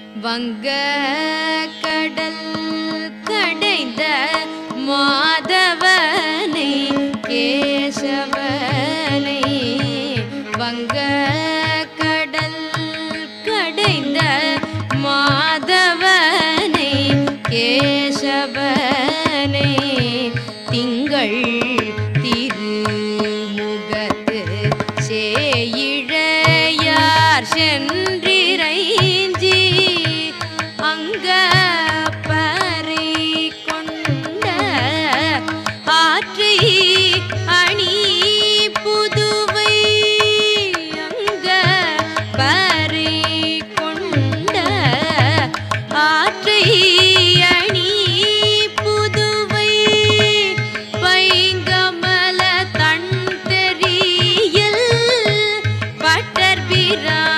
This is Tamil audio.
வங்க கடல் கடைந்த மாதவனை கேசவனை வங்க கடல் கடைந்த மாதவனை கேசவனை திங்கள் திருமுகத்து சேயிழையார் சென்றிரைஞ்சி அங்க பறை கொண்ட ஆற்றை அணி புதுவை அங்க பறை கொண்ட ஆற்றை அணி புதுவை பைங்கமல தன் தெரியல் பட்டர் பிரான்